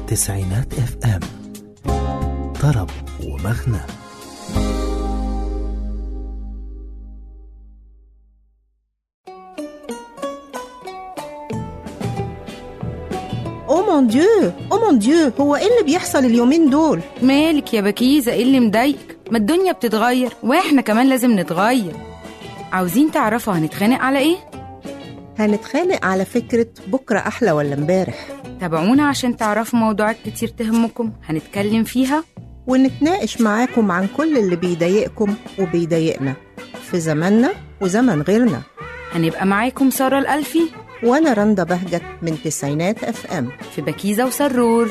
تسعينات اف ام طرب ومغنى او مون ديو او مون ديو هو ايه اللي بيحصل اليومين دول مالك يا بكيزة ايه اللي مضايقك ما الدنيا بتتغير واحنا كمان لازم نتغير عاوزين تعرفوا هنتخانق على ايه هنتخانق على فكرة بكرة أحلى ولا امبارح تابعونا عشان تعرفوا موضوعات كتير تهمكم هنتكلم فيها ونتناقش معاكم عن كل اللي بيضايقكم وبيضايقنا في زماننا وزمن غيرنا هنبقى معاكم سارة الألفي وأنا رندا بهجت من تسعينات اف ام في بكيزة وسرور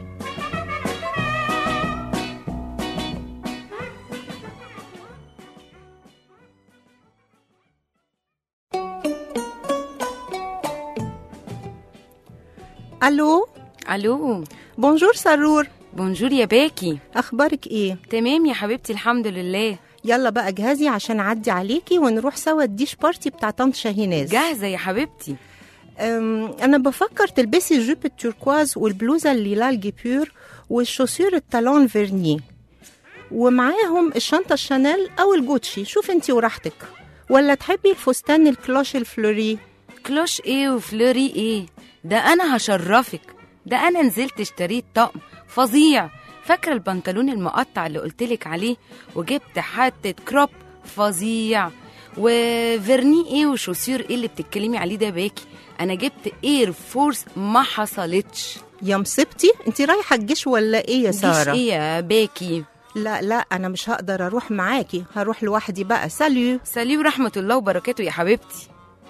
ألو ألو بونجور سرور بونجور يا باكي أخبارك إيه؟ تمام يا حبيبتي الحمد لله يلا بقى جهزي عشان أعدي عليكي ونروح سوا الديش بارتي بتاع طنط شاهيناز جاهزة يا حبيبتي أم، أنا بفكر تلبسي الجيب التوركواز والبلوزة الليلا الجيبيور والشوسير التالون فيرني ومعاهم الشنطة الشانيل أو الجوتشي شوف انتي وراحتك ولا تحبي الفستان الكلوش الفلوري كلوش ايه وفلوري ايه ده انا هشرفك ده انا نزلت اشتريت طقم فظيع فاكره البنطلون المقطع اللي قلتلك عليه وجبت حته كروب فظيع وفيرني ايه وشوسير ايه اللي بتتكلمي عليه ده باكي انا جبت اير فورس ما حصلتش يا مصيبتي انتي رايحة الجيش ولا ايه يا جيش سارة ايه يا باكي لا لا أنا مش هقدر أروح معاكي هروح لوحدي بقى ساليو سليم ورحمه الله وبركاته يا حبيبتي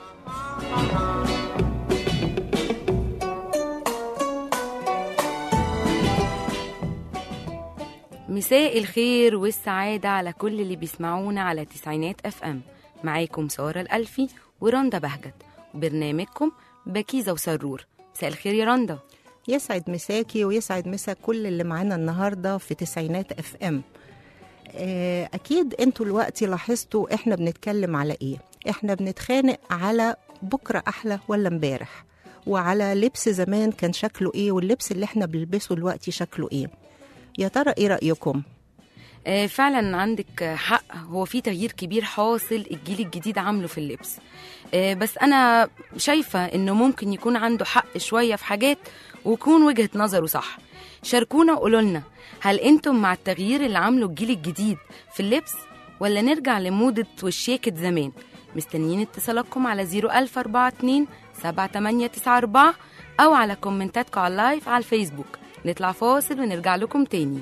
مساء الخير والسعادة على كل اللي بيسمعونا على تسعينات اف ام معاكم سارة الألفي ورندا بهجت وبرنامجكم بكيزة وسرور مساء الخير يا رندا يسعد مساكي ويسعد مسا كل اللي معانا النهارده في تسعينات اف ام آه، اكيد انتوا دلوقتي لاحظتوا احنا بنتكلم على ايه احنا بنتخانق على بكره احلى ولا امبارح وعلى لبس زمان كان شكله ايه واللبس اللي احنا بنلبسه دلوقتي شكله ايه يا ترى ايه رايكم آه، فعلا عندك حق هو في تغيير كبير حاصل الجيل الجديد عامله في اللبس آه، بس انا شايفه انه ممكن يكون عنده حق شويه في حاجات ويكون وجهه نظره صح شاركونا وقولوا لنا هل انتم مع التغيير اللي عامله الجيل الجديد في اللبس ولا نرجع لموضه والشيكة زمان مستنيين اتصالاتكم على 01042 7894 او على كومنتاتكم على اللايف على الفيسبوك نطلع فاصل ونرجع لكم تاني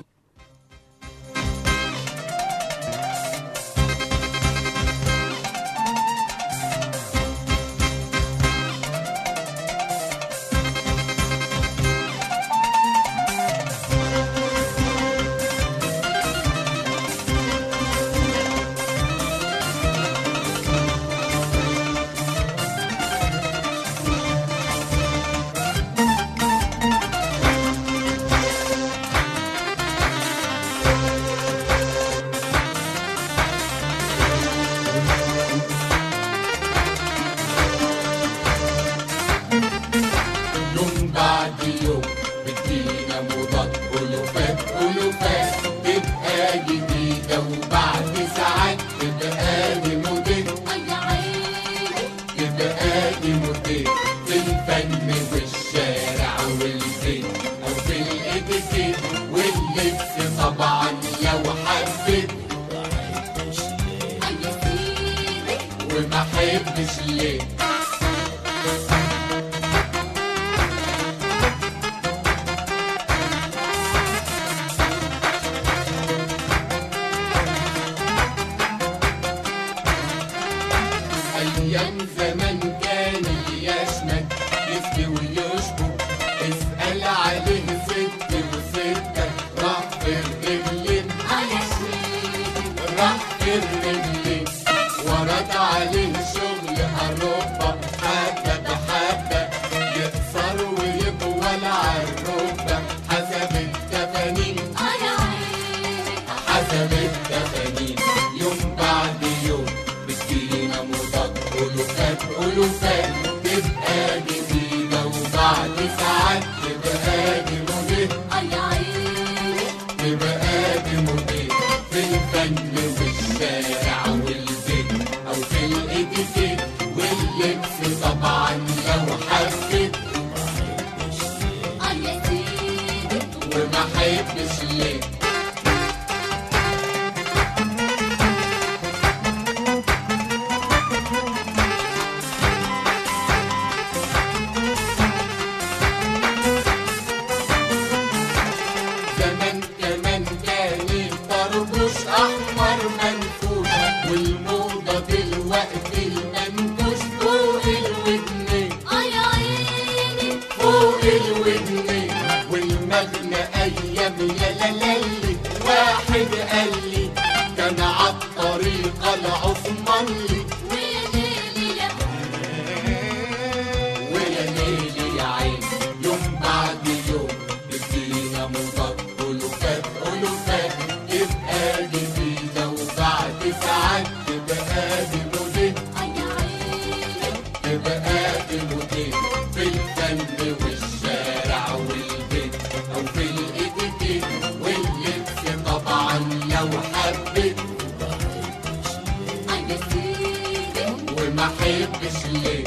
يوم بعد يوم بتجينا موضات ألوفات ألوفات تبقى جديدة وبعد ساعات تبقى لي موديل تبقى لي موديل في الفن والشارع والزين أو في الإتيكيت واللبس طبعا لو حبيت وما حبش ليه أيام زمان كان يشمت يسقي ويشبك اسأل عليه ست وستة راح في الرجلين راح في الرجلين ورد عليه شغل أوروبا حبة بحبة يقصر ويطول عالركبة حسب التفانين حسب التفانين يوم بعد يوم بتجينا موضات ألوفات ألوفات تبقى جديدة وبعد ساعات تبقى دي موديل الشارع والبيت أو في الإتيكيت واللبس طبعا لو حبيت اه يا سيدي وما حبش ليه زمان كمان كان الطربوش احمر منفوش والموضه دلوقتي المنكوش فوق الودنين اه يا عيني فوق الودنين والمغنى ايام يا لالي واحد قال لي كان عالطريقه العثماني ويا ليلي يا ويا ليلي يا عين يوم بعد يوم بتجينا مضاد ألوفات ألوفات تبقى جديدة وبعد ساعات تبقى دي موديل اه يا عيني تبقى دي موديل في الفن والشارع والبيت أو في الإتيكيت واللبس طبعا لو حبيت اه يا سيدي وما حبش ليه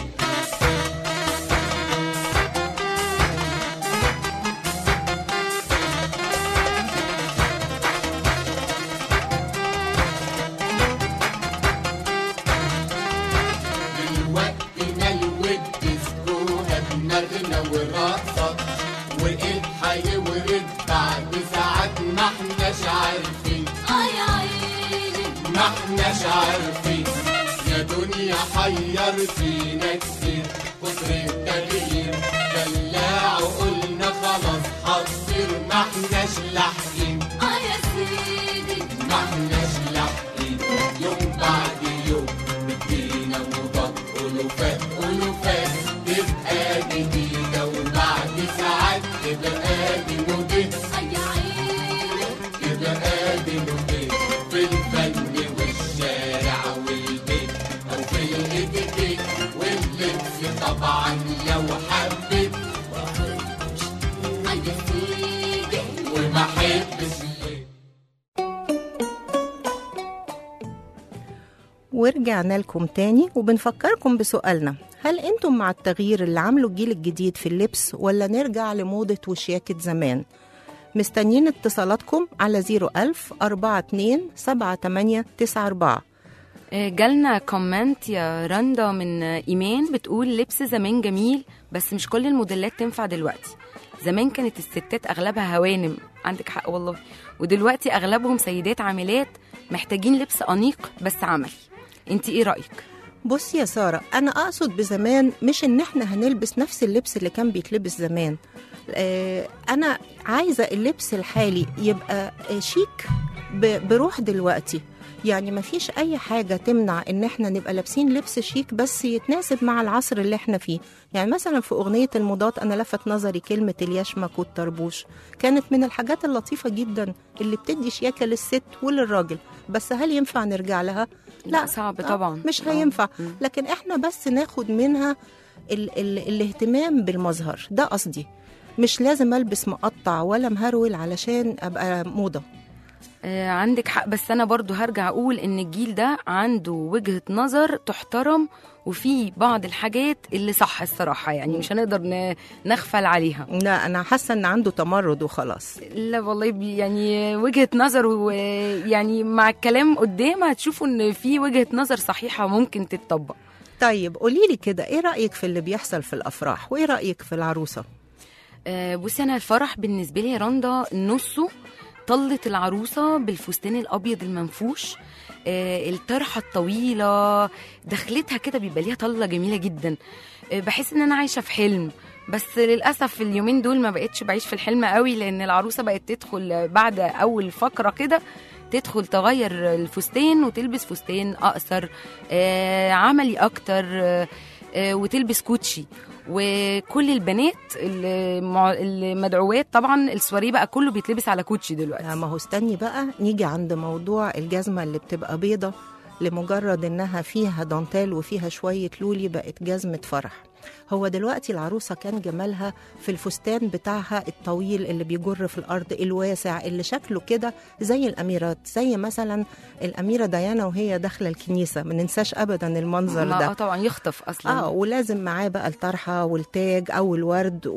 دلوقتي نلود ديسكوها بنغنى ورقصة وايه هيورد بعد ساعات ما احناش عارفين اه يا عيني ما احناش عارفين يا دنيا حيرتينا كتير كتر التغيير بلاعوا قلنا خلاص حصير ما احناش لاحقين اه يا سيدي ما احناش لاحقين يوم بعد يوم بتجينا مضاد ألوفات ألوفات تبقى جديدة وبعد ساعات تبقى دي موديل اه يا عيني تبقى دي موديل في الفن والشارع والبيت أو في الإتيكيت واللبس طبعا لو حبيت اه يا سيدي وما حبش ليه ورجعنا لكم تاني وبنفكركم بسؤالنا هل انتم مع التغيير اللي عامله الجيل الجديد في اللبس ولا نرجع لموضة وشياكة زمان مستنيين اتصالاتكم على 01000 42 78 94 آه، جالنا كومنت يا رندا من آه، ايمان بتقول لبس زمان جميل بس مش كل الموديلات تنفع دلوقتي زمان كانت الستات اغلبها هوانم عندك حق والله ودلوقتي اغلبهم سيدات عاملات محتاجين لبس انيق بس عملي انت ايه رايك بص يا سارة أنا أقصد بزمان مش إن إحنا هنلبس نفس اللبس اللي كان بيتلبس زمان آه، أنا عايزة اللبس الحالي يبقى آه، شيك ب- بروح دلوقتي يعني مفيش أي حاجة تمنع إن إحنا نبقى لابسين لبس شيك بس يتناسب مع العصر اللي إحنا فيه يعني مثلا في أغنية المضاد أنا لفت نظري كلمة اليشمك والطربوش كانت من الحاجات اللطيفة جدا اللي بتدي شياكة للست وللراجل بس هل ينفع نرجع لها؟ لا، صعب آه، طبعا. مش آه. هينفع مم. لكن احنا بس ناخد منها ال ال الاهتمام بالمظهر ده قصدي مش لازم البس مقطع ولا مهرول علشان ابقى موضه آه، عندك حق بس انا برضو هرجع اقول ان الجيل ده عنده وجهة نظر تحترم وفي بعض الحاجات اللي صح الصراحة يعني مش هنقدر ن- نغفل عليها لا انا حاسه ان عنده تمرد وخلاص لا والله بي- يعني وجهة نظر ويعني مع الكلام قدام هتشوفوا ان في وجهة نظر صحيحة ممكن تتطبق طيب قولي لي كده ايه رايك في اللي بيحصل في الافراح وايه رايك في العروسه آه، بصي انا الفرح بالنسبه لي يا رندا نصه طلة العروسة بالفستان الأبيض المنفوش آه، الطرحة الطويلة دخلتها كده بيبقى ليها طلة جميلة جدا آه، بحس إن أنا عايشة في حلم بس للأسف اليومين دول ما بقتش بعيش في الحلم قوي لأن العروسة بقت تدخل بعد أول فقرة كده تدخل تغير الفستان وتلبس فستان أقصر آه، عملي أكتر آه، آه، وتلبس كوتشي وكل البنات المع- المدعوات طبعا السواريه بقى كله بيتلبس على كوتشي لا دلوقتي ما هو استني بقى نيجي عند موضوع الجزمه اللي بتبقى بيضه لمجرد انها فيها دانتال وفيها شويه لولي بقت جزمه فرح هو دلوقتي العروسة كان جمالها في الفستان بتاعها الطويل اللي بيجر في الأرض الواسع اللي شكله كده زي الأميرات زي مثلا الأميرة ديانا وهي داخلة الكنيسة ما ننساش أبدا المنظر ما- ده اه طبعا يخطف اصلا اه ولازم معاه بقى الطرحه والتاج او الورد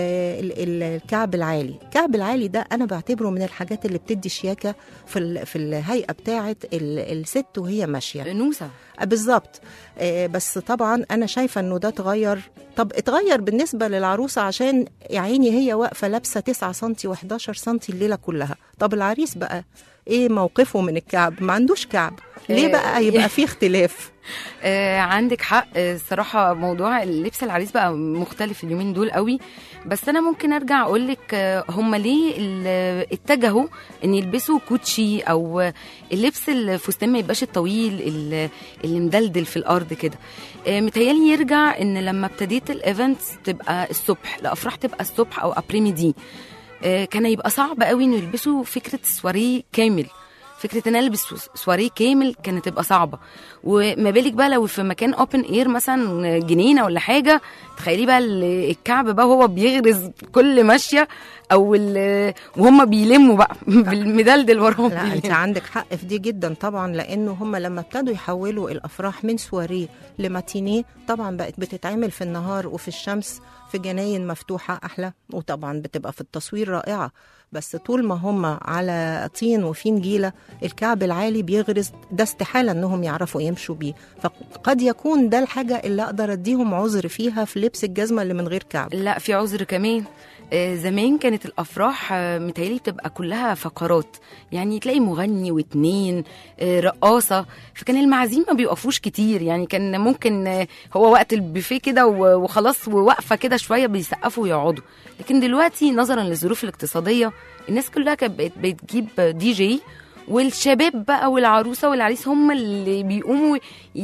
والكعب العالي الكعب العالي ده انا بعتبره من الحاجات اللي بتدي شياكه في ال- في الهيئه بتاعه ال- الست وهي ماشيه نوسه آه، بالظبط آه، بس طبعا انا شايفه انه ده اتغير طب اتغير بالنسبه للعروسه عشان يا عيني هي واقفه لابسه 9 سم و11 سم الليله كلها طب العريس بقى ايه موقفه من الكعب ما عندوش كعب ليه آه، بقى يبقى فيه اختلاف آه عندك حق آه، الصراحة موضوع اللبس العريس بقى مختلف اليومين دول قوي بس أنا ممكن أرجع أقول لك آه هم ليه ال- اتجهوا إن يلبسوا كوتشي أو آه، اللبس الفستان ما يبقاش الطويل ال- اللي مدلدل في الأرض كده آه متهيألي يرجع إن لما ابتديت الإيفنتس تبقى الصبح الأفراح تبقى الصبح أو أبريميدي آه كان هيبقى صعب قوي إنه يلبسوا فكرة سواريه كامل فكره ان أنا البس سواريه كامل كانت تبقى صعبه وما بالك بقى لو في مكان اوبن اير مثلا جنينه ولا حاجه تخيلي بقى ال- الكعب بقى وهو بيغرز كل ماشيه او ال- وهم بيلموا بقى بالمدلدل وراهم لا انت بيلموا. عندك حق في دي جدا طبعا لانه هم لما ابتدوا يحولوا الافراح من سواريه لماتينيه طبعا بقت بتتعمل في النهار وفي الشمس في جناين مفتوحه احلى وطبعا بتبقى في التصوير رائعه بس طول ما هم على طين وفي نجيله الكعب العالي بيغرز ده استحاله انهم يعرفوا يمشوا بيه فقد يكون ده الحاجه اللي اقدر اديهم عذر فيها في لبس الجزمه اللي من غير كعب لا في عذر كمان آه، زمان كانت الافراح آه، متهيألي بتبقى كلها فقرات يعني تلاقي مغني واتنين آه، رقاصه فكان المعازيم ما بيوقفوش كتير يعني كان ممكن آه، هو وقت البوفيه كده و- وخلاص وواقفه كده شويه بيسقفوا ويقعدوا لكن دلوقتي نظرا للظروف الاقتصاديه الناس كلها كانت بقت بتجيب دي جي والشباب بقى والعروسه والعريس هم اللي بيقوموا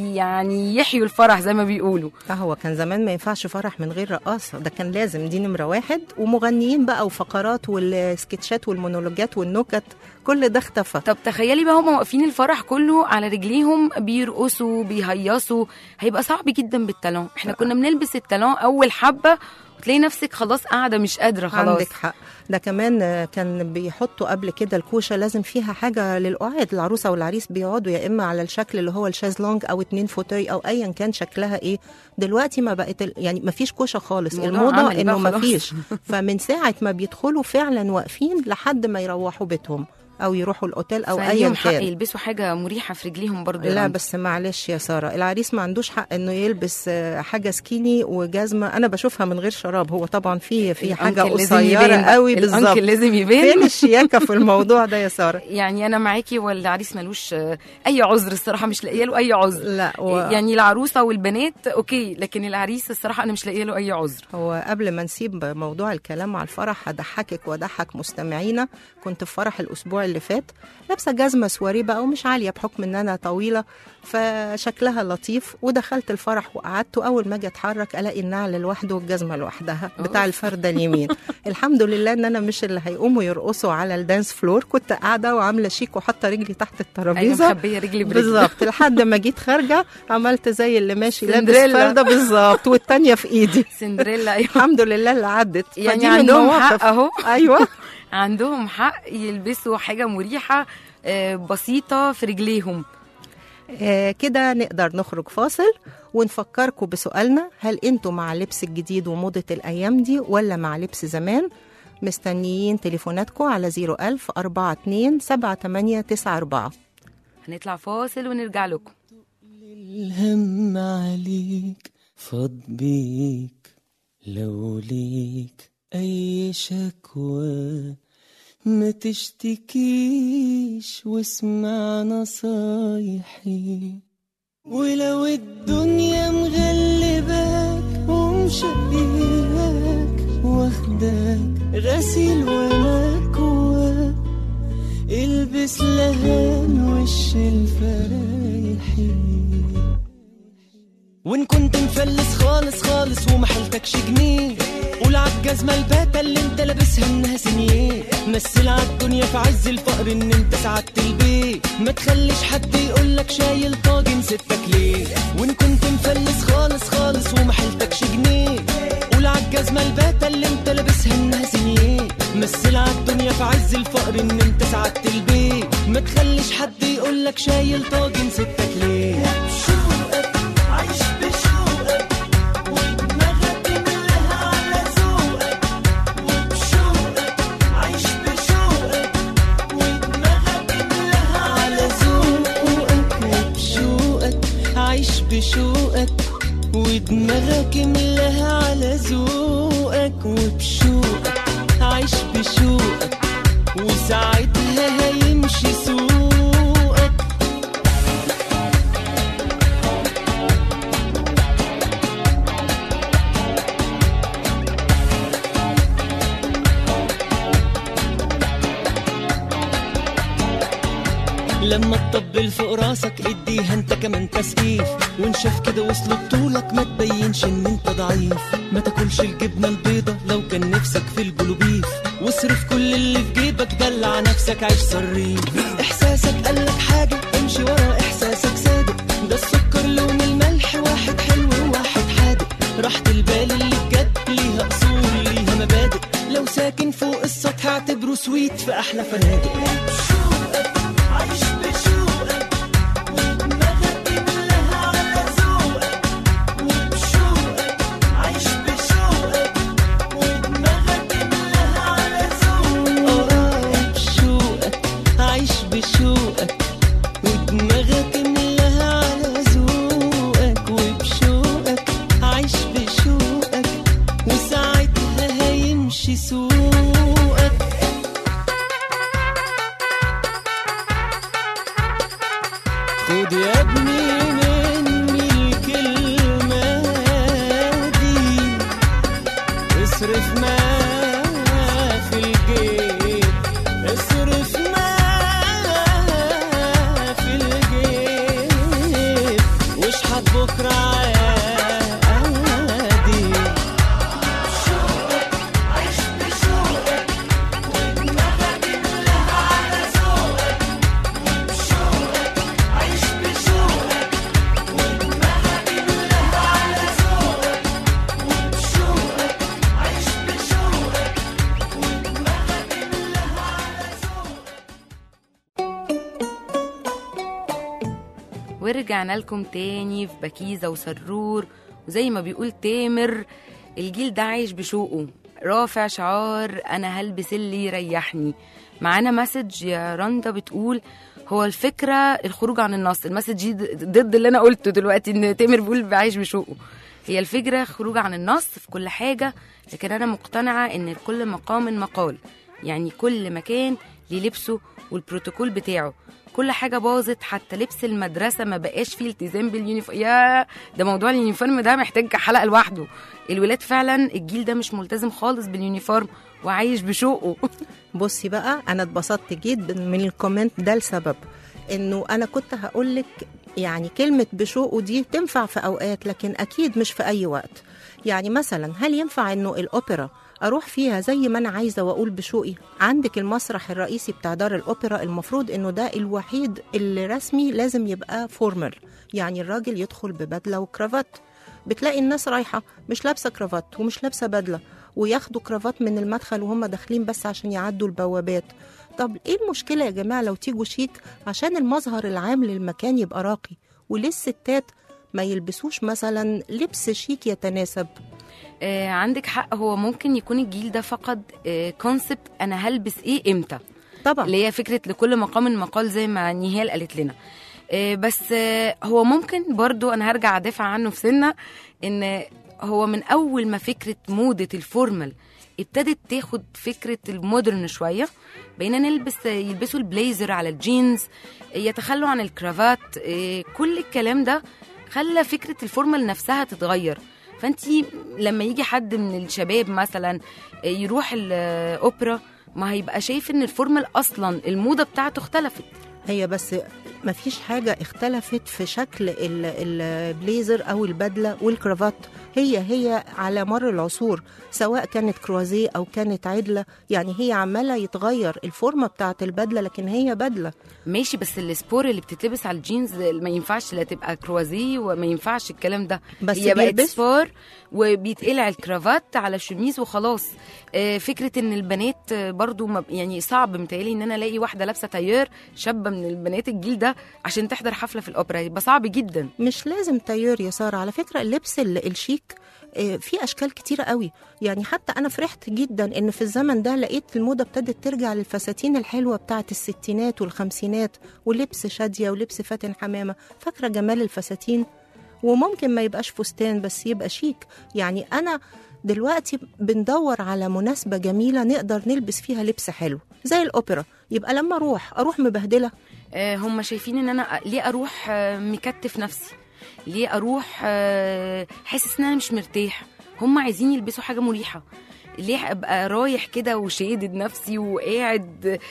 يعني يحيوا الفرح زي ما بيقولوا اه هو كان زمان ما ينفعش فرح من غير رقاصة ده كان لازم دي نمرة واحد ومغنيين بقى وفقرات والسكتشات والمونولوجات والنكت كل ده اختفى طب تخيلي بقى هم واقفين الفرح كله على رجليهم بيرقصوا بيهيصوا هيبقى صعب جدا بالتالون احنا كنا بنلبس التالون اول حبه وتلاقي نفسك خلاص قاعده مش قادره خلاص عندك حق ده كمان آه، كان بيحطوا قبل كده الكوشه لازم فيها حاجه للقعاد العروسه والعريس بيقعدوا يا اما على الشكل اللي هو الشازلونج او اتنين فوتوي او ايا كان شكلها ايه دلوقتي ما بقت ال- يعني ما فيش كوشه خالص الموضوع الموضه عملي انه بقى ما خلاص. فيش فمن ساعه ما بيدخلوا فعلا واقفين لحد ما يروحوا بيتهم او يروحوا الاوتيل او ايا فليهم حق كان يلبسوا حاجه مريحه في رجليهم برضو لا يعني. بس معلش يا ساره العريس ما عندوش حق انه يلبس آه، حاجه سكيني وجزمه انا بشوفها من غير شراب هو طبعا في في حاجه الأنكل لازم قصيره يبان بقى. قوي الأنكل بالظبط لازم يبان فين الشياكه في الموضوع ده يا ساره يعني انا معاكي والعريس ملوش آه، اي عذر الصراحه مش لاقيه له اي عذر لا و... يعني العروسه والبنات اوكي لكن العريس الصراحه انا مش لاقيه له اي عذر هو قبل ما نسيب موضوع الكلام على الفرح هضحكك واضحك مستمعينا كنت في فرح الاسبوع اللي فات لابسه جزمه سواري بقى ومش عاليه بحكم ان انا طويله فشكلها لطيف ودخلت الفرح وقعدت واول ما اجي اتحرك الاقي النعل لوحده والجزمه لوحدها بتاع الفرده اليمين الحمد لله ان انا مش اللي هيقوموا يرقصوا على الدانس فلور كنت قاعده وعامله شيك وحاطه رجلي تحت ايوه الترابيزه مخبيه رجلي برجلي بالظبط لحد ما جيت خارجه عملت زي اللي ماشي لابس سندريلا. فرده بالظبط والتانيه في ايدي سندريلا ايوه الحمد لله اللي عدت يعني فدي من عندهم مواقف. حق اهو ايوه عندهم حق يلبسوا حاجه مريحه آه، بسيطه في رجليهم آه كده نقدر نخرج فاصل ونفكركم بسؤالنا هل انتوا مع لبس الجديد وموضة الأيام دي ولا مع لبس زمان مستنيين تليفوناتكم على 01000 42 7894 هنطلع فاصل ونرجع لكم الهم عليك فاض بيك لو ليك أي شكوى ما تشتكيش واسمع نصايحي ولو الدنيا مغلباك ومشقياك واخداك غسيل ومكواك البس لهان وش الفرايحي وان كنت مفلس خالص خالص وما حيلتكش جنيه قول عالجزمة الباتة اللي انت لابسها انها سنيه مثل عالدنيا في عز الفقر ان انت سعدت البيت ما تخليش حد يقولك شايل طاجن ستك ليه وان كنت مفلس خالص خالص وما حيلتكش جنيه قول عالجزمة الباتة اللي انت لابسها انها سنيه مثل عالدنيا في عز الفقر ان انت سعدت البيت ما تخليش حد يقولك شايل طاجن ستك ليه بشوقك عايش بشوقك ودماغك ملها على ذوقك وبشوقك عايش بشوقك ودماغك ملها على ذوقك وبشوقك عايش بشوقك ودماغك ملها على ذوقك وبشوقك عايش بشوقك وساعتها هيمشي سوقك لما تطبل فوق راسك اديها انت كمان تسقيف وان شاف كده وصلوا بطولك ما تبينش ان انت ضعيف ما تاكلش الجبنه البيضه لو كان نفسك في البلوبيف واصرف كل اللي في جيبك دلع نفسك عيش صريف احساسك قالك حاجه امشي ورا احساسك صادق ده السكر لون الملح واحد حلو وواحد حادق راحة البال اللي بجد ليها اصول ليها مبادئ لو ساكن فوق السطح اعتبره سويت في احلى فنادق عايش بشوقك ودماغك ملها على ذوقك وبشوقك عايش بشوقك ودماغك ملها على ذوقك اه بشوقك عايش بشوقك ودماغك ملها على ذوقك وبشوقك عايش بشوقك وساعتها هيمشي سوقك خد يا ابني مني الكلمة دي اصرف ما في الجيب اصرف ما في الجيب واشحت بكرة عادي عيش بشوقك ودماغك ملها على ذوقك وبشوقك عيش بشوقك ودماغك ملها على ذوقك وبشوقك عيش بشوقك ودماغك ملها على ذوقك ورجعنا لكم تاني في بكيزة وسرور وزي ما بيقول تامر الجيل ده عايش بشوقه رافع شعار أنا هلبس اللي يريحني معانا مسج يا رندا بتقول هو الفكرة الخروج عن النص المسج دي ضد اللي أنا قلته دلوقتي إن تامر بيقول عايش بشوقه هي الفكرة خروج عن النص في كل حاجة لكن أنا مقتنعة إن لكل مقام مقال يعني كل مكان ليه لبسه والبروتوكول بتاعه كل حاجه باظت حتى لبس المدرسه ما بقاش فيه التزام باليونيفورم يا ده موضوع اليونيفورم ده محتاج حلقه لوحده الولاد فعلا الجيل ده مش ملتزم خالص باليونيفورم وعايش بشوقه بصي بقى انا اتبسطت جدا من الكومنت ده لسبب انه انا كنت هقولك يعني كلمة بشوقه دي تنفع في اوقات لكن اكيد مش في اي وقت يعني مثلا هل ينفع انه الاوبرا اروح فيها زي ما انا عايزه واقول بشوقي عندك المسرح الرئيسي بتاع دار الاوبرا المفروض انه ده الوحيد اللي رسمي لازم يبقى فورمال يعني الراجل يدخل ببدله وكرافات بتلاقي الناس رايحه مش لابسه كرافات ومش لابسه بدله وياخدوا كرافات من المدخل وهم داخلين بس عشان يعدوا البوابات طب ايه المشكله يا جماعه لو تيجوا شيك عشان المظهر العام للمكان يبقى راقي وليه الستات ما يلبسوش مثلا لبس شيك يتناسب آه عندك حق هو ممكن يكون الجيل ده فقد آه كونسبت انا هلبس ايه امتى طبعا اللي هي فكره لكل مقام مقال زي ما نيهال قالت لنا آه، بس آه، هو ممكن برضو انا هرجع ادافع عنه في سنه ان هو من اول ما فكره موضه الفورمال ابتدت تاخد فكره المودرن شويه بقينا نلبس يلبسوا البليزر على الجينز يتخلوا عن الكرافات آه، كل الكلام ده خلى فكره الفورمال نفسها تتغير فانت لما يجي حد من الشباب مثلا آه، يروح الاوبرا ما هيبقى شايف ان الفورمال اصلا الموضه بتاعته اختلفت هي بس مفيش حاجة اختلفت في شكل ال- البليزر أو البدلة والكرافات هي هي على مر العصور سواء كانت كروازيه أو كانت عدلة يعني هي عمالة يتغير الفورمة بتاعت البدلة لكن هي بدلة ماشي بس السبور اللي بتتلبس على الجينز ما ينفعش لا تبقى كروازيه وما ينفعش الكلام ده بس هي بقت بيلبس- سبور وبيتقلع الكرافات على الشميز وخلاص آه، فكره ان البنات آه، برضو ما يعني صعب متهيألي ان انا الاقي واحده لابسه تاير شابه من البنات الجيل ده عشان تحضر حفله في الاوبرا يبقى صعب جدا مش لازم تاير يا ساره على فكره اللبس ال- الشيك آه، في اشكال كتيره قوي يعني حتى انا فرحت جدا ان في الزمن ده لقيت الموضه ابتدت ترجع للفساتين الحلوه بتاعت الستينات والخمسينات ولبس شاديه ولبس فاتن حمامه فاكره جمال الفساتين وممكن ما يبقاش فستان بس يبقى شيك يعني انا دلوقتي بندور على مناسبة جميلة نقدر نلبس فيها لبس حلو زي الأوبرا يبقى لما أروح أروح مبهدلة آه، هم شايفين ان انا ليه اروح آه، مكتف نفسي ليه اروح آه، حاسس ان انا مش مرتاح هم عايزين يلبسوا حاجه مريحه ليه ابقى رايح كده وشادد نفسي وقاعد آه،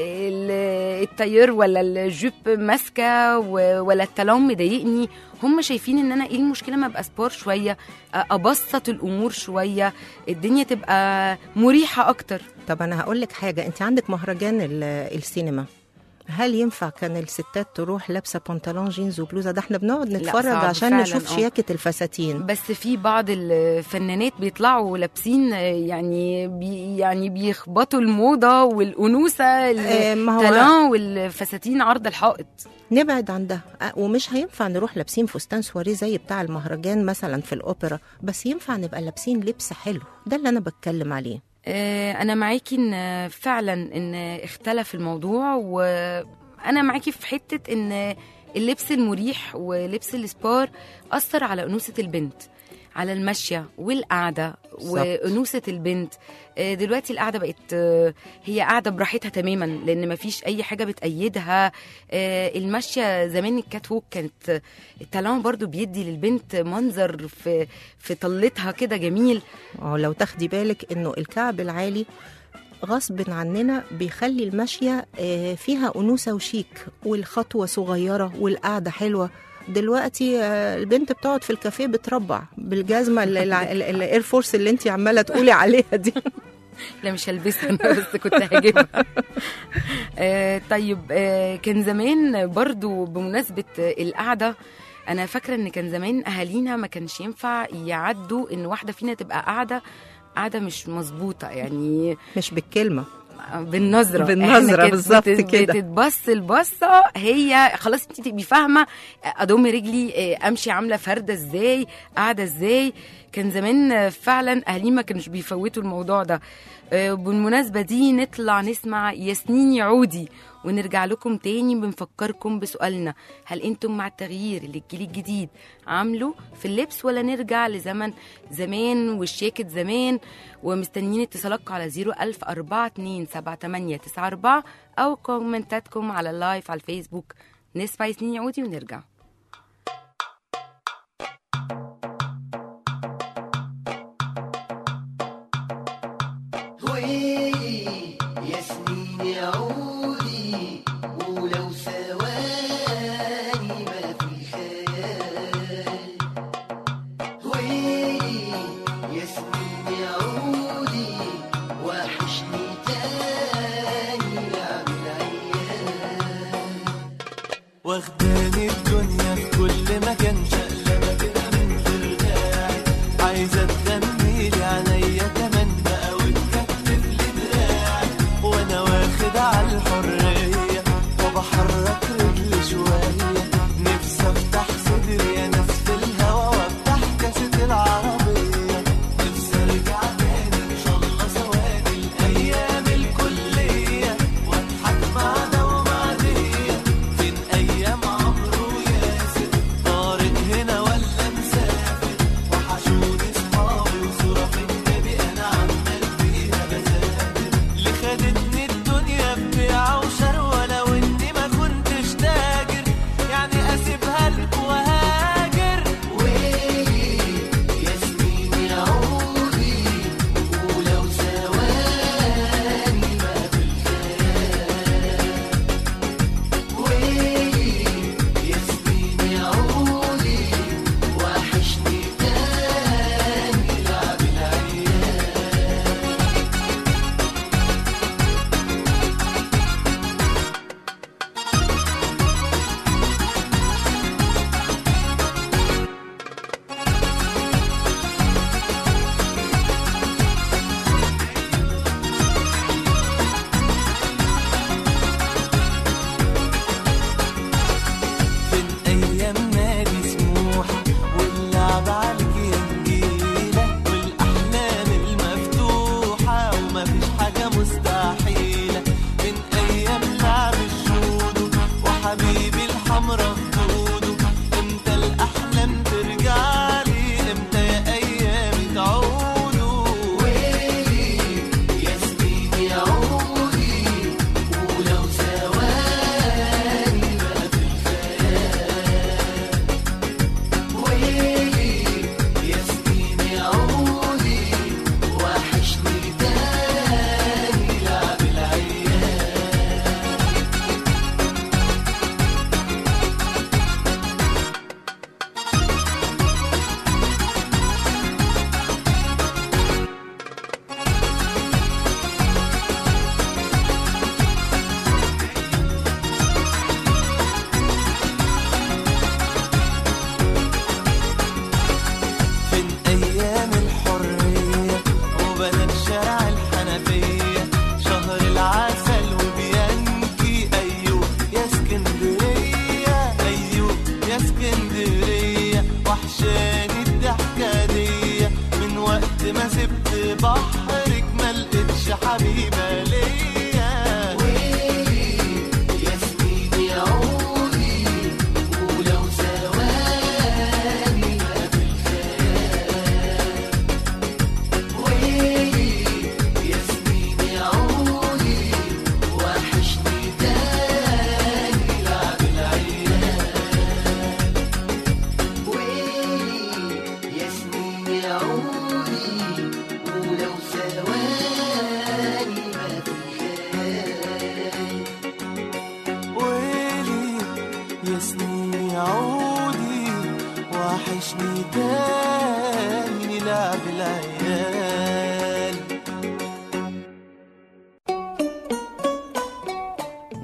ال- التاير ولا الجيب ماسكه و- ولا التالون مضايقني هم شايفين ان انا ايه المشكله ما ابقى سبور شويه آه، ابسط الامور شويه الدنيا تبقى مريحه اكتر طب أنا هقول لك حاجة أنت عندك مهرجان ال- السينما هل ينفع كان الستات تروح لابسه بنطلون جينز وبلوزه ده احنا بنقعد نتفرج صعب عشان فعلاً، نشوف آه. شياكه الفساتين بس في بعض الفنانات بيطلعوا لابسين آه، يعني بي يعني بيخبطوا الموضه والانوثه آه، ما هو- التالون والفساتين عرض الحائط نبعد عن ده أه، ومش هينفع نروح لابسين فستان سواريه زي بتاع المهرجان مثلا في الاوبرا بس ينفع نبقى لابسين لبس حلو ده اللي انا بتكلم عليه آه، انا معاكي ان فعلا ان اختلف الموضوع وانا معاكي في حته ان اللبس المريح ولبس السبار اثر على انوثه البنت على المشيه والقعده بالظبط. وانوثه البنت آه، دلوقتي القعده بقت آه، هي قاعده براحتها تماما لان مفيش اي حاجه بتأيدها آه، المشيه زمان الكات ووك كانت التالون برضو بيدي للبنت منظر في في طلتها كده جميل أو لو تاخدي بالك انه الكعب العالي غصب عننا بيخلي الماشية آه، فيها أنوثة وشيك والخطوة صغيرة والقعدة حلوة دلوقتي آه، البنت بتقعد في الكافيه بتربع بالجزمة ال- ال- ال- الاير فورس اللي انت عمالة تقولي عليها دي لا مش هلبسها انا بس كنت هجيبها آه طيب آه كان زمان برضو بمناسبة آه، القعدة انا فاكرة ان كان زمان اهالينا ما كانش ينفع يعدوا ان واحدة فينا تبقى قاعدة قاعدة مش مظبوطة يعني مش بالكلمة بالنظرة بالنظرة إحنا كانت بالظبط بت- كده. بتتبص البصة هي خلاص انت تبقي فاهمة اضم رجلي آه، امشي عاملة فردة ازاي قاعدة ازاي كان زمان آه، فعلا اهالي ما كانوش بيفوتوا الموضوع ده آه، بالمناسبة دي نطلع نسمع ياسمين يعودي ونرجع لكم تاني بنفكركم بسؤالنا هل انتم مع التغيير اللي الجيل الجديد عامله في اللبس ولا نرجع لزمن زمان والشياكة زمان ومستنيين اتصالاتكم على 010427894 او كومنتاتكم على اللايف على الفيسبوك نسمع ياسمين يعودي ونرجع ويلي يا سنين عودي ولو ثواني ما في خيال ويلي يا سنين عودي وحشني تاني عامل عيال واخداني الدنيا في كل مكان شقلبة كده من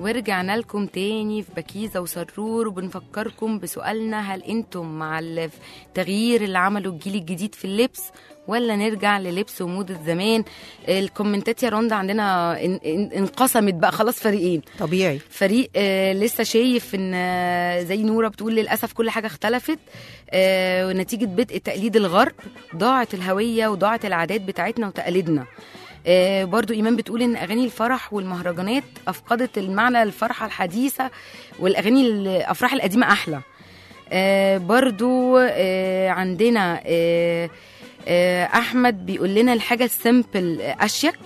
ورجعنا لكم تاني في بكيزة وسرور وبنفكركم بسؤالنا هل انتم مع التغيير اللي عمله الجيل الجديد في اللبس ولا نرجع للبس وموضة زمان الكومنتات يا روندا عندنا ان- ان- انقسمت بقى خلاص فريقين طبيعي فريق آه لسه شايف ان آه، زي نوره بتقول للاسف كل حاجه اختلفت آه ونتيجه بدء تقليد الغرب ضاعت الهويه وضاعت العادات بتاعتنا وتقاليدنا آه برضو ايمان بتقول ان اغاني الفرح والمهرجانات افقدت المعنى الفرحه الحديثه والاغاني الافراح القديمه احلى آه برضو آه عندنا آه آه احمد بيقول لنا الحاجه السيمبل اشيك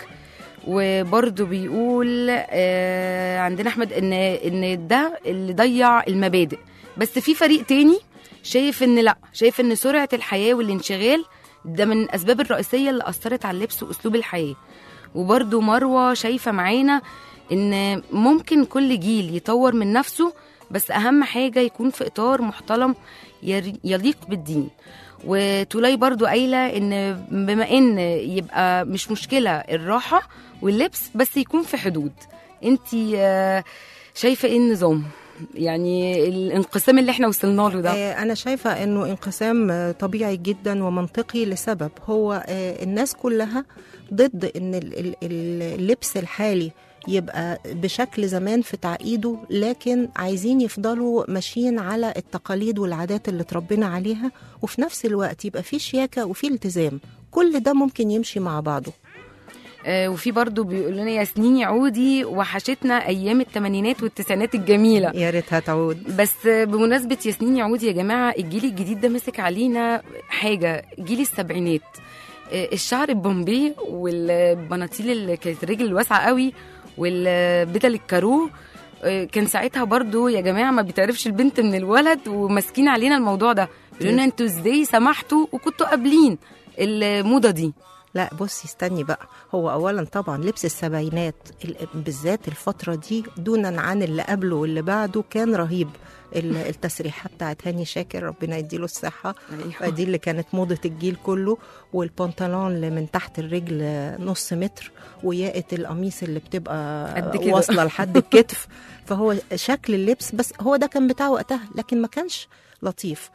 وبرضه بيقول آه عندنا احمد ان ان ده اللي ضيع المبادئ بس في فريق تاني شايف ان لا شايف ان سرعه الحياه والانشغال ده من الاسباب الرئيسيه اللي اثرت على اللبس واسلوب الحياه وبرضه مروه شايفه معانا ان ممكن كل جيل يطور من نفسه بس اهم حاجه يكون في اطار محترم ير- يليق بالدين وتولاي برضو قايله ان بما ان يبقى مش مشكله الراحه واللبس بس يكون في حدود انت شايفه ايه النظام يعني الانقسام اللي احنا وصلنا له ده آه، أنا شايفة إنه انقسام آه، طبيعي جدا ومنطقي لسبب هو آه، الناس كلها ضد إن ال- ال- ال- اللبس الحالي يبقى بشكل زمان في تعقيده لكن عايزين يفضلوا ماشيين على التقاليد والعادات اللي اتربينا عليها وفي نفس الوقت يبقى في شياكة وفي التزام كل ده ممكن يمشي مع بعضه آه، وفي برضو بيقول لنا ياسمين يعودي وحشتنا ايام الثمانينات والتسعينات الجميله يا ريتها تعود بس بمناسبة ياسمين يعود يا جماعة الجيل الجديد ده مسك علينا حاجة جيل السبعينات آه، الشعر البومبي والبناطيل اللي كانت رجل الواسعة قوي والبدل الكارو آه، كان ساعتها برضو يا جماعة ما بيتعرفش البنت من الولد وماسكين علينا الموضوع ده بيقولوا لنا انتوا ازاي سمحتوا وكنتوا قابلين الموضة دي لا بصي استني بقى هو اولا طبعا لبس السبعينات ال- بالذات الفتره دي دونا عن اللي قبله واللي بعده كان رهيب ال- التسريحه بتاعت هاني شاكر ربنا يديله الصحه دي اللي كانت موضه الجيل كله والبنطلون اللي من تحت الرجل نص متر وياقه القميص اللي بتبقى قد كده. واصله لحد الكتف فهو شكل اللبس بس هو ده كان بتاع وقتها لكن ما كانش لطيف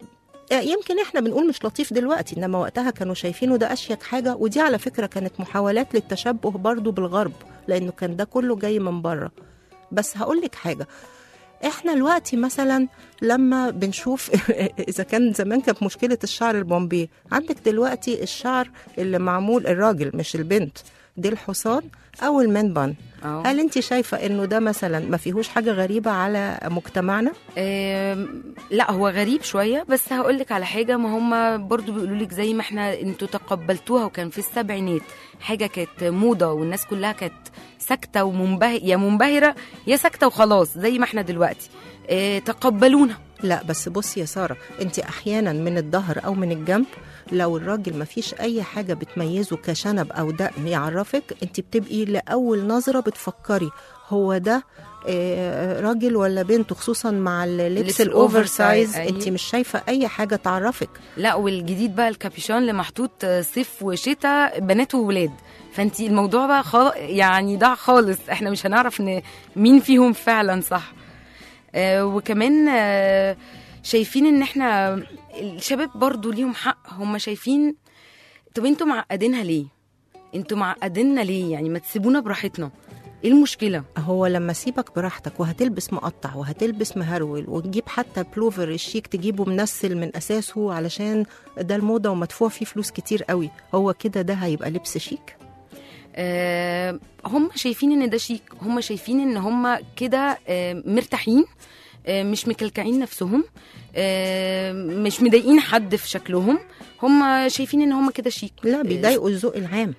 يمكن احنا بنقول مش لطيف دلوقتي انما وقتها كانوا شايفينه ده اشيك حاجه ودي على فكره كانت محاولات للتشبه برضو بالغرب لانه كان ده كله جاي من بره بس هقول لك حاجه احنا دلوقتي مثلا لما بنشوف اذا كان زمان كانت مشكله الشعر البومبي عندك دلوقتي الشعر اللي معمول الراجل مش البنت دي الحصان او المان بان أهو. هل انت شايفه انه ده مثلا ما فيهوش حاجه غريبه على مجتمعنا آم، لا هو غريب شويه بس هقول لك على حاجه ما هم برضو بيقولوا لك زي ما احنا انتوا تقبلتوها وكان في السبعينات حاجه كانت موضه والناس كلها كانت ساكته ومنبهره يا منبهره يا ساكته وخلاص زي ما احنا دلوقتي اه تقبلونا لا بس بصي يا ساره انت احيانا من الظهر او من الجنب لو الراجل ما فيش اي حاجه بتميزه كشنب او دقن يعرفك انت بتبقي لاول نظره بتفكري هو ده آه، راجل ولا بنت خصوصا مع اللبس اللبس الاوفر الأوفر سايز، سايز انت أيوة. مش شايفه اي حاجه تعرفك لا والجديد بقى الكابيشون اللي محطوط آه، صيف وشتاء بنات وولاد فانت الموضوع بقى خال... يعني ضاع خالص احنا مش هنعرف ان مين فيهم فعلا صح آه وكمان آه شايفين ان احنا الشباب برضو ليهم حق هم شايفين طب انتوا معقدينها ليه انتوا معقديننا ليه يعني ما تسيبونا براحتنا ايه المشكله هو لما سيبك براحتك وهتلبس مقطع وهتلبس مهرول وتجيب حتى بلوفر الشيك تجيبه منسل من اساسه علشان ده الموضه ومدفوع فيه فلوس كتير قوي هو كده ده هيبقى لبس شيك آه، هم شايفين ان ده شيك هم شايفين ان هم كده آه، مرتاحين آه، مش مكلكعين نفسهم آه، مش مضايقين حد في شكلهم هم شايفين ان هم كده شيك لا بيضايقوا الذوق العام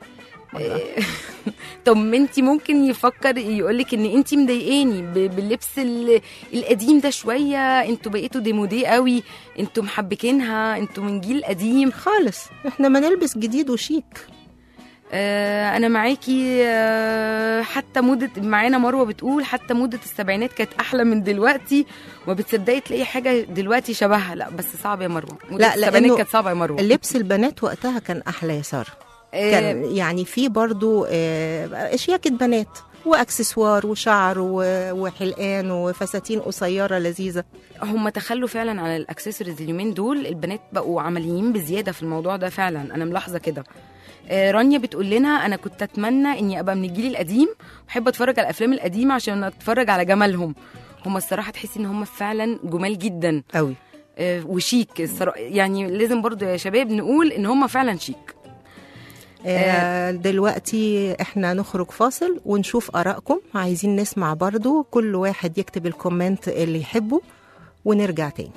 طب ما انت ممكن يفكر يقولك ان انت مضايقاني ب- باللبس ال- القديم ده شويه انتوا بقيتوا ديمودي قوي انتوا محبكينها انتوا من جيل قديم خالص احنا ما نلبس جديد وشيك آه، انا معاكي آه، حتى موضه معانا مروه بتقول حتى موضه السبعينات كانت احلى من دلوقتي وما بتصدقي تلاقي حاجه دلوقتي شبهها لا بس صعب يا مروه موضه لا، السبعينات لأنه كانت صعبه يا مروه اللبس البنات وقتها كان احلى يا ساره آه، كان يعني في برضو آه، شياكة بنات واكسسوار وشعر و- وحلقان وفساتين قصيره لذيذه هم تخلوا فعلا على الاكسسوارز اليومين دول البنات بقوا عمليين بزياده في الموضوع ده فعلا انا ملاحظه كده آه، رانيا بتقول لنا انا كنت اتمنى اني ابقى من الجيل القديم بحب اتفرج على الافلام القديمه عشان اتفرج على جمالهم هم الصراحه تحسي ان هم فعلا جمال جدا قوي آه، وشيك الصرا- يعني لازم برضو يا شباب نقول ان هم فعلا شيك آه، دلوقتي احنا نخرج فاصل ونشوف ارائكم عايزين نسمع برضو كل واحد يكتب الكومنت اللي يحبه ونرجع تاني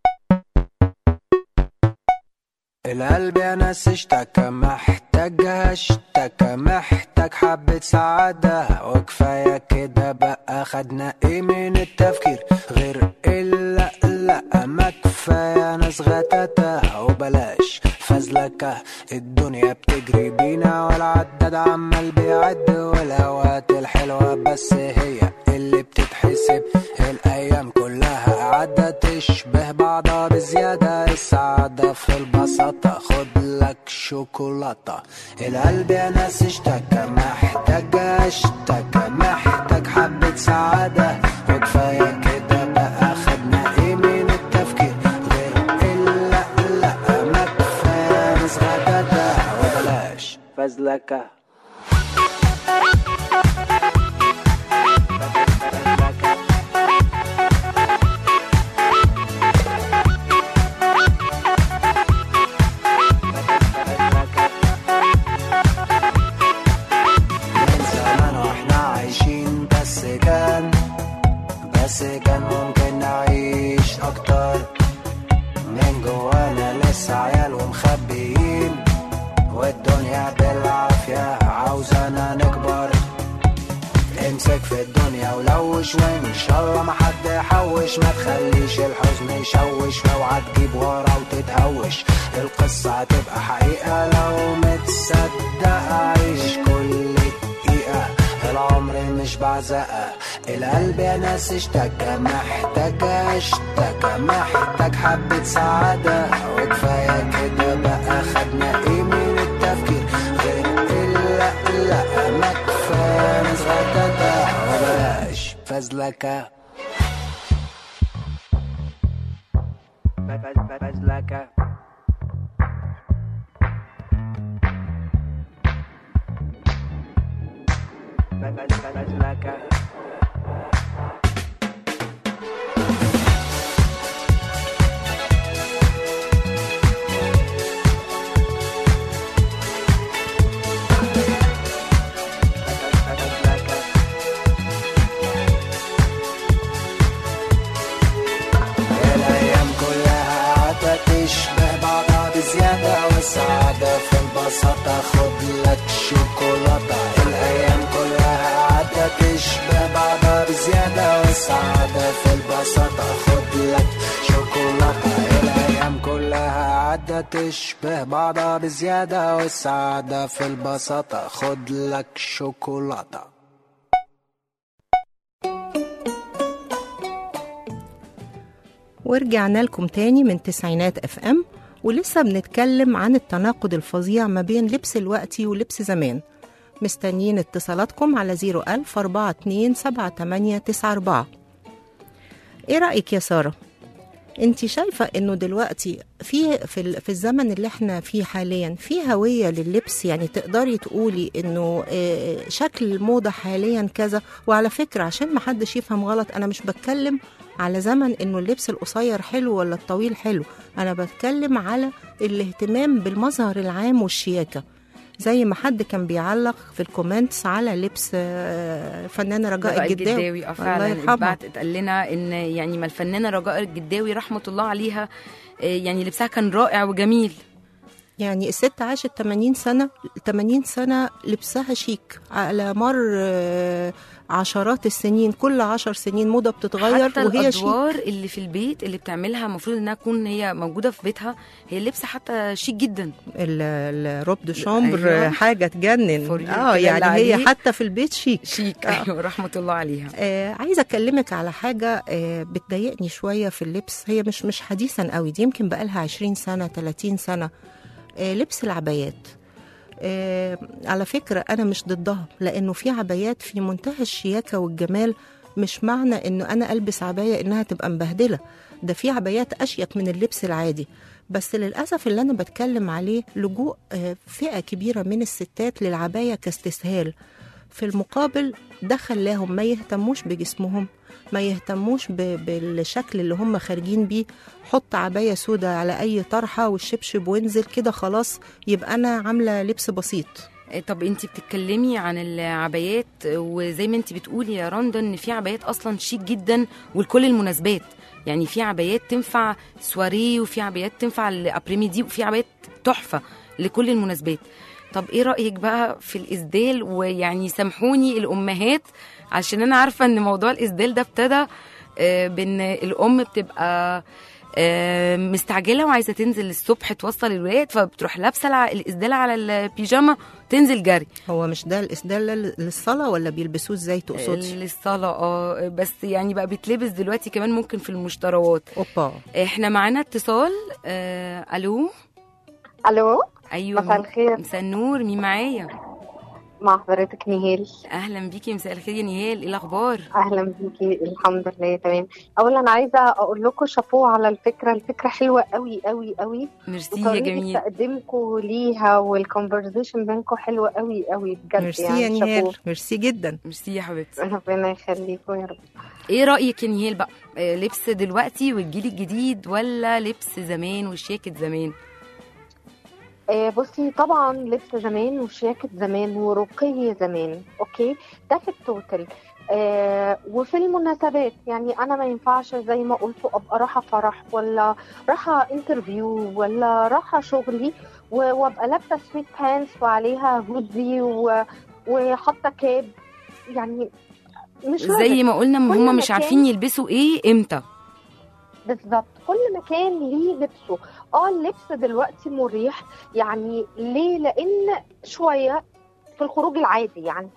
القلب يا ناس اشتكى محتاج اشتكى محتاج حبة سعادة وكفاية كده بقى خدنا ايه من التفكير غير الا لا ما كفاية ناس غتاتة وبلاش فزلكة الدنيا بتجري بينا والعداد عمال بيعد والاوقات الحلوة بس هي اللي بتتحسب الايام كلها عدت تشبه بعضها بزيادة السعادة في البساطة خد لك شوكولاتة القلب يا ناس اشتكى محتاج اشتكى محتاج حبة سعادة وكفاية كده بقى خدنا ايه من التفكير غير الا لا ما كفاية ناس غداتة وبلاش فزلكة من زمان واحنا عايشين بس كان بس كان ممكن نعيش اكتر من جوانا لسه عيال ومخبيين والدنيا بالعافية عاوزانا نكبر امسك في الدنيا ولوش وان شاء الله ما حد يحوش ما تخليش الحزن يشوش اوعى تجيب ورا وتتهوش القصة هتبقى حقيقة لو متصدق عيش كل دقيقة العمر مش بعزقة القلب يا ناس اشتكى محتاج اشتكى محتاج حبة سعادة وكفاية كده بقى خدنا ايه من التفكير غير الا لا ما كفاية ناس غتاتة وبلاش فزلكة فزلكة فزلكة الايام كلها عادة تشبه بعضها بزيادة والسعادة في البساطة خد لك شوكولاتة الايام كلها عادة تشبه بعضها بزيادة والسعادة في البساطة خد لك شوكولاتة الايام كلها عادة تشبه بعضها بزيادة والسعادة في البساطة خد لك شوكولاتة ورجعنا لكم تاني من تسعينات اف ام ولسه بنتكلم عن التناقض الفظيع ما بين لبس الوقت ولبس زمان مستنيين اتصالاتكم على 01000 42 7894 ايه رأيك يا سارة؟ انت شايفة انه دلوقتي في في, ال- في الزمن اللي احنا فيه حاليا في هوية لللبس يعني تقدري تقولي انه آه، شكل الموضة حاليا كذا وعلى فكرة عشان ما حدش يفهم غلط انا مش بتكلم على زمن انه اللبس القصير حلو ولا الطويل حلو انا بتكلم على الاهتمام بالمظهر العام والشياكة زي ما حد كان بيعلق في الكومنتس على لبس آه، فنانة رجاء رجاء الجداوي الجداوي اه الله فعلا يرحمها اتبعت اتقال لنا ان يعني ما الفنانه رجاء الجداوي رحمه الله عليها آه، يعني لبسها كان رائع وجميل يعني الست عاشت 80 سنة 80 سنة لبسها شيك على مر آه، عشرات السنين كل عشر سنين موضة بتتغير حتى وهي شيك الادوار اللي في البيت اللي بتعملها المفروض انها تكون هي موجوده في بيتها هي اللبس حتى شيك جدا ال- الروب دو شامبر أيوة. حاجة تجنن فورير اه كده يعني اللي هي عليه. حتى في البيت شيك شيك آه. ايوه رحمه الله عليها آه عايزه اكلمك على حاجه آه بتضايقني شويه في اللبس هي مش مش حديثا قوي دي يمكن بقالها 20 سنه 30 سنه آه لبس العبايات آه على فكرة أنا مش ضدها لأنه في عبايات في منتهى الشياكة والجمال مش معنى إنه أنا ألبس عباية إنها تبقى مبهدلة ده في عبايات أشيك من اللبس العادي بس للأسف اللي أنا بتكلم عليه لجوء آه، فئة كبيرة من الستات للعباية كاستسهال في المقابل ده خلاهم ما يهتموش بجسمهم ما يهتموش ب- بالشكل اللي هم خارجين بيه حط عباية سودة على أي طرحة والشبشب وانزل كده خلاص يبقى أنا عاملة لبس بسيط آه، طب انت بتتكلمي عن العبايات وزي ما انت بتقولي يا رندا ان في عبايات اصلا شيك جدا ولكل المناسبات يعني في عبايات تنفع سواريه وفي عبايات تنفع الابريميدي وفي عبايات تحفه لكل المناسبات طب ايه رايك بقى في الاسدال ويعني سامحوني الامهات عشان انا عارفه ان موضوع الاسدال ده ابتدى آه، بان الام بتبقى آه، مستعجله وعايزه تنزل الصبح توصل الولاد فبتروح لابسه الع- الاسدال على البيجامه تنزل جري هو مش ده الإسدال لل- للصلاة ولا بيلبسوه ازاي تقصدي؟ للصلاة اه بس يعني بقى بيتلبس دلوقتي كمان ممكن في المشتروات اوبا احنا معانا اتصال آه الو الو ايوه مساء الخير مساء النور مين معايا مع حضرتك نهيل اهلا بيكي مساء الخير يا نهال ايه الاخبار اهلا بيكي الحمد لله تمام اولا عايزه اقول لكم شابوه على الفكره الفكره حلوه قوي قوي قوي ميرسي يا وطريقه جميل تقديمكم ليها والكونفرزيشن بينكم حلوه قوي قوي بجد ميرسي يعني يا شابوه نهال ميرسي جدا ميرسي يا حبيبتي ربنا يخليكم يا رب ايه رايك يا نهال بقى آه لبس دلوقتي والجيل الجديد ولا لبس زمان وشياكه زمان آه، بصي طبعا لبس زمان وشياكة زمان ورقي زمان اوكي ده في التوتال آه وفي المناسبات يعني انا ما ينفعش زي ما قلتوا ابقى رايحه فرح ولا رايحه انترفيو ولا رايحه شغلي و- وابقى لابسه سويت بانس وعليها هودي و- وحاطه كاب يعني مش زي لازم. ما قلنا ما كل هم مش مكان- عارفين يلبسوا ايه امتى بالظبط كل مكان ليه لبسه اه اللبس دلوقتي مريح يعني ليه لان شويه في الخروج العادي يعني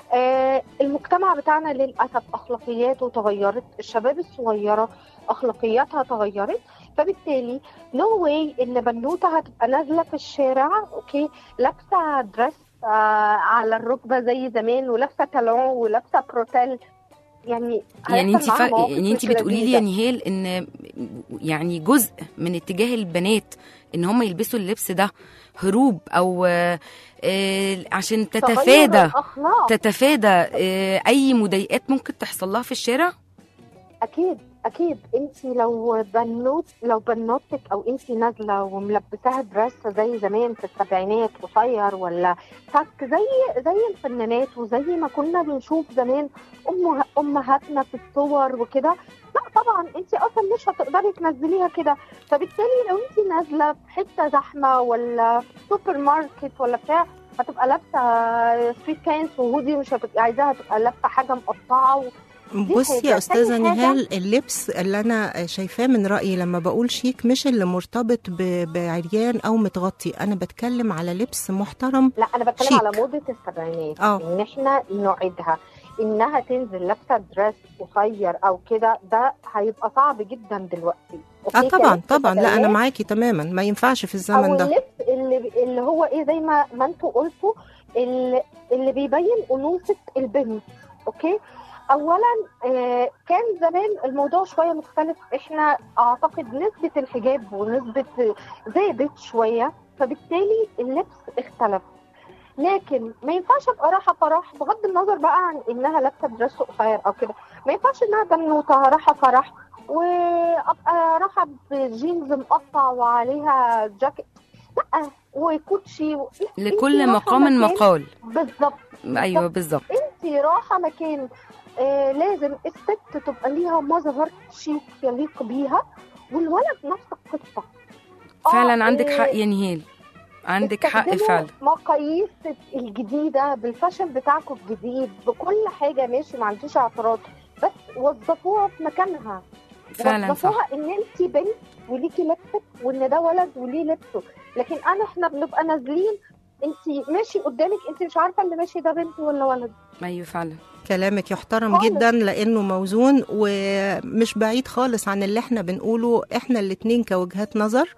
آه المجتمع بتاعنا للاسف اخلاقياته تغيرت الشباب الصغيره اخلاقياتها تغيرت فبالتالي نو واي ان بنوته هتبقى نازله في الشارع اوكي لابسه دريس آه على الركبه زي زمان ولابسه تالون ولابسه بروتيل يعني يعني هيحصل انت معاها فا... مواقف يعني انت مش بتقولي لي يا لذيذة. نهال ان يعني جزء من اتجاه البنات ان هم يلبسوا اللبس ده هروب او آه، آه، عشان تغير تتفادى الأخلاق. تتفادى آه، اي مضايقات ممكن تحصل لها في الشارع اكيد اكيد انت لو بنوت لو بنوتك او انت نازله وملبساها دريس زي زمان في السبعينات قصير ولا فك زي زي الفنانات وزي ما كنا بنشوف زمان أمه امهاتنا في الصور وكده لا طبعا انت اصلا مش هتقدري تنزليها كده فبالتالي لو انت نازله في حته زحمه ولا في سوبر ماركت ولا بتاع هتبقى لابسه سويت بانس وهودي مش هتبقى عايزاها تبقى لابسه حاجه مقطعه و... دي بصي حاجة. يا استاذه تاني حاجة- نهال اللبس اللي انا شايفاه من رايي لما بقول شيك مش اللي مرتبط ب- بعريان او متغطي انا بتكلم على لبس محترم لا انا بتكلم شيك. على موضه السبعينات اه. ان احنا نعيدها انها تنزل لابسه دريس قصير او كده ده هيبقى صعب جدا دلوقتي اه أوكي؟ طبعا كلبس طبعا لا انا سبعينات معاكي تماما ما ينفعش في او الزمن ده اللبس اللي اللي هو ايه زي ما ما انتوا قلتوا اللي, اللي بيبين انوثه البنت اوكي اولا آه كان زمان الموضوع شويه مختلف احنا اعتقد نسبه الحجاب ونسبه زادت شويه فبالتالي اللبس اختلف لكن ما ينفعش ابقى رايحه فرح بغض النظر بقى عن انها لابسه دريس قصير او كده ما ينفعش انها بنوته رايحه فرح وابقى رايحه بجينز مقطع وعليها جاكيت لا وكوتشي و... لا، لكل انتي رايحة مقام مكان- مقال بالظبط ايوه بالظبط انت رايحه مكان آه لازم الست تبقى ليها مظهر شيك يليق بيها والولد نفس القصه آه، فعلا عندك آه، حق يا نهال عندك حق استخدموا فعلا مقاييس الجديده بالفاشن بتاعكم الجديد بكل حاجه ماشي ما عنديش اعتراض بس وظفوها في مكانها فعلا صح وظفوها ان انت بنت وليكي لبسك وان ده ولد وليه لبسه لكن انا احنا بنبقى نازلين انت ماشي قدامك انت مش عارفه اللي ماشي ده بنت ولا ولد ايوه فعلا كلامك يحترم خالص. جدا لانه موزون ومش بعيد خالص عن اللي احنا بنقوله احنا الاتنين كوجهات نظر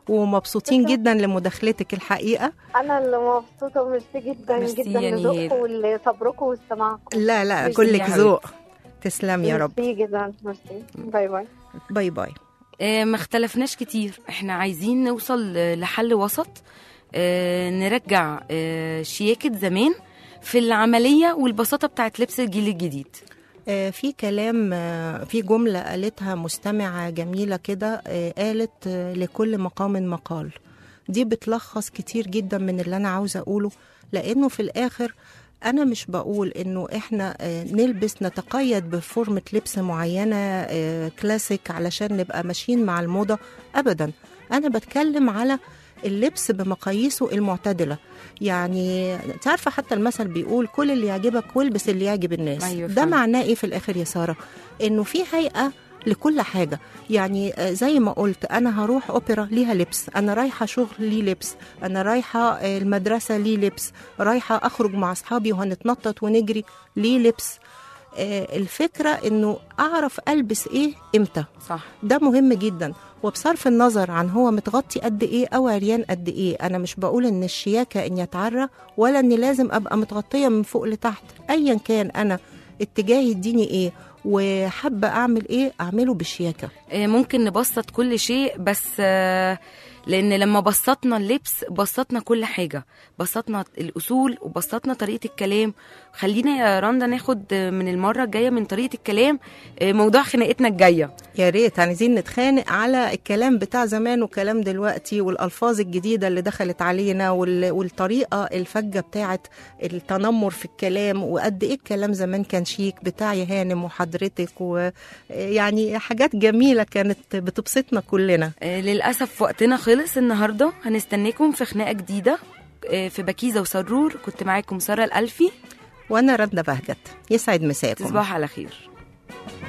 ومبسوطين جدا لمداخلتك الحقيقه انا اللي مبسوطه وميرسي جدا ميرسي جدا يا لذوقكم نهير. ولصبركم واستماعكم لا لا ميرسي كلك يا ذوق تسلم يا رب ميرسي جدا ميرسي باي باي باي باي آه، ما اختلفناش كتير احنا عايزين نوصل آه، لحل وسط آه، نرجع آه، شياكة زمان في العملية والبساطة بتاعت لبس الجيل الجديد آه، في كلام آه، في جملة قالتها مستمعة جميلة كده آه، قالت آه، لكل مقام مقال دي بتلخص كتير جدا من اللي أنا عاوزة أقوله لأنه في الآخر أنا مش بقول إنه إحنا آه، نلبس نتقيد بفورمة لبس معينة آه، كلاسيك علشان نبقى ماشيين مع الموضة أبدا أنا بتكلم على اللبس بمقاييسه المعتدلة يعني انت عارفة حتى المثل بيقول كل اللي يعجبك والبس اللي يعجب الناس أيوة ده فعلا. معناه ايه في الاخر يا سارة انه في هيئة لكل حاجة يعني آه، زي ما قلت أنا هروح أوبرا ليها لبس أنا رايحة شغل ليه لبس أنا رايحة آه، المدرسة ليه لبس رايحة أخرج مع أصحابي وهنتنطط ونجري ليه لبس آه، الفكرة إنه أعرف ألبس إيه إمتى صح ده مهم جدا وبصرف النظر عن هو متغطي قد ايه او عريان قد ايه انا مش بقول ان الشياكه ان يتعرى ولا اني لازم ابقى متغطيه من فوق لتحت ايا كان انا اتجاهي الديني ايه وحابه اعمل ايه اعمله بالشياكه آه، ممكن نبسط كل شيء بس آه، لان لما بسطنا اللبس بسطنا كل حاجه بسطنا الاصول وبسطنا طريقه الكلام خلينا يا رندا ناخد آه، من المره الجايه من طريقه الكلام آه، موضوع خناقتنا الجايه يا ريت عايزين نتخانق على الكلام بتاع زمان وكلام دلوقتي والالفاظ الجديده اللي دخلت علينا وال- والطريقه الفجه بتاعت التنمر في الكلام وقد ايه الكلام زمان كان شيك بتاع يا هانم وحضرتك ويعني حاجات جميله كانت بتبسطنا كلنا آه، للاسف وقتنا خلص النهارده هنستناكم في خناقه جديده آه، في بكيزه وسرور كنت معاكم ساره الالفي وانا رندا بهجت يسعد مساكم تصبحوا على خير